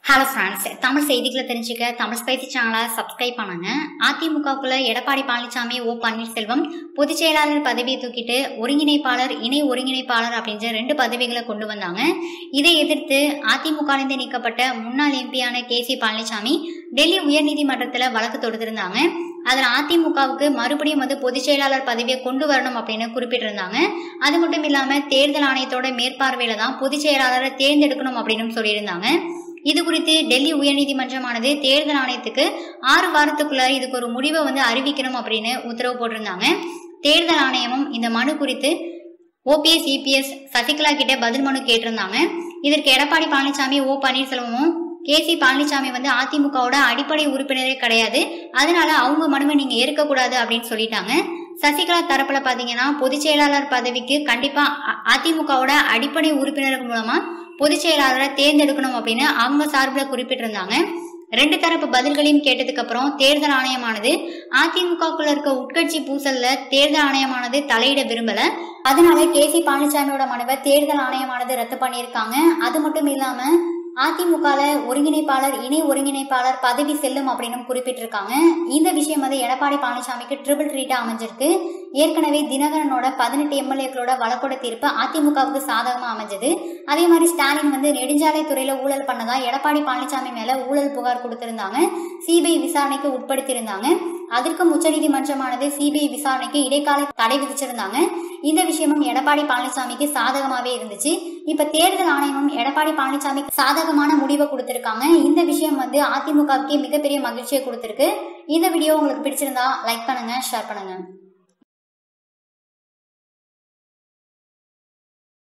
hello friends Tamil செய்திகளை தெரிஞ்சுக்க Tamil spicy சேனலை சப்ஸ்கிரைப் பண்ணுங்க அதிமுகவுக்குள்ள எடப்பாடி பழனிசாமி ஓ பன்னீர்செல்வம் பொதுச் செயலாளர் பதவியை தூக்கிட்டு ஒருங்கிணைப்பாளர் இணை ஒருங்கிணைப்பாளர் அப்படின்ற ரெண்டு பதவிகளை கொண்டு வந்தாங்க இதை எதிர்த்து அதிமுகவிலிருந்து நீக்கப்பட்ட முன்னாள் எம்பியான கே சி பழனிசாமி டெல்லி உயர்நீதிமன்றத்தில் வழக்கு தொடுத்திருந்தாங்க அதில் அதிமுகவுக்கு மறுபடியும் வந்து பொதுச் செயலாளர் பதவியை கொண்டு வரணும் அப்படின்னு குறிப்பிட்டிருந்தாங்க அது மட்டும் இல்லாமல் தேர்தல் ஆணையத்தோட மேற்பார்வையில தான் பொதுச் செயலாளரை தேர்ந்தெடுக்கணும் அப்படின்னு சொல்லியிருந்தாங்க இது குறித்து டெல்லி உயர்நீதிமன்றமானது தேர்தல் ஆணையத்துக்கு ஆறு வாரத்துக்குள்ள இதுக்கு ஒரு முடிவை வந்து அறிவிக்கணும் அப்படின்னு உத்தரவு போட்டிருந்தாங்க தேர்தல் ஆணையமும் இந்த மனு குறித்து ஓபிஎஸ் இபிஎஸ் சசிகலா கிட்ட பதில் மனு கேட்டிருந்தாங்க இதற்கு எடப்பாடி பழனிசாமி ஓ பன்னீர்செல்வமும் கே சி பழனிசாமி வந்து அதிமுகவோட அடிப்படை உறுப்பினரே கிடையாது அதனால அவங்க மனுவை நீங்க ஏற்கக்கூடாது அப்படின்னு சொல்லிட்டாங்க சசிகலா தரப்புல பாத்தீங்கன்னா பொதுச் செயலாளர் பதவிக்கு கண்டிப்பா அ- அதிமுகவோட அடிப்படை உறுப்பினர்கள் மூலமா பொதுச் செயலாளரை தேர்ந்தெடுக்கணும் அப்படின்னு அவங்க சார்பில் குறிப்பிட்டிருந்தாங்க ரெண்டு தரப்பு பதில்களையும் கேட்டதுக்கு அப்புறம் தேர்தல் ஆணையமானது அதிமுகக்குள்ள இருக்க உட்கட்சி பூசல்ல தேர்தல் ஆணையமானது தலையிட விரும்பல அதனால கே சி பழனிசாமியோட மனுவை தேர்தல் ஆணையமானது ரத்து பண்ணியிருக்காங்க அது மட்டும் இல்லாம அதிமுகல ஒருங்கிணைப்பாளர் இணை ஒருங்கிணைப்பாளர் பதவி செல்லும் அப்படின்னு குறிப்பிட்டிருக்காங்க இந்த விஷயம் வந்து எடப்பாடி பழனிசாமிக்கு ட்ரிபிள் ட்ரீட்டா அமைஞ்சிருக்கு ஏற்கனவே தினகரனோட பதினெட்டு எம்எல்ஏக்களோட வழக்கோட தீர்ப்பு அதிமுகவுக்கு சாதகமா அமைஞ்சது அதே மாதிரி ஸ்டாலின் வந்து நெடுஞ்சாலை துறையில ஊழல் பண்ணதா எடப்பாடி பழனிசாமி மேல ஊழல் புகார் கொடுத்திருந்தாங்க சிபிஐ விசாரணைக்கு உட்படுத்தியிருந்தாங்க அதற்கும் உச்சநீதிமன்றமானது சிபிஐ விசாரணைக்கு இடைக்கால தடை விதிச்சிருந்தாங்க இந்த விஷயமும் எடப்பாடி பழனிசாமிக்கு சாதகமாவே இருந்துச்சு இப்ப தேர்தல் ஆணையமும் எடப்பாடி பழனிசாமிக்கு சாதகமான முடிவை கொடுத்திருக்காங்க இந்த விஷயம் வந்து அதிமுகவுக்கு மிகப்பெரிய மகிழ்ச்சியை கொடுத்திருக்கு இந்த வீடியோ உங்களுக்கு பிடிச்சிருந்தா லைக் பண்ணுங்க ஷேர் பண்ணுங்க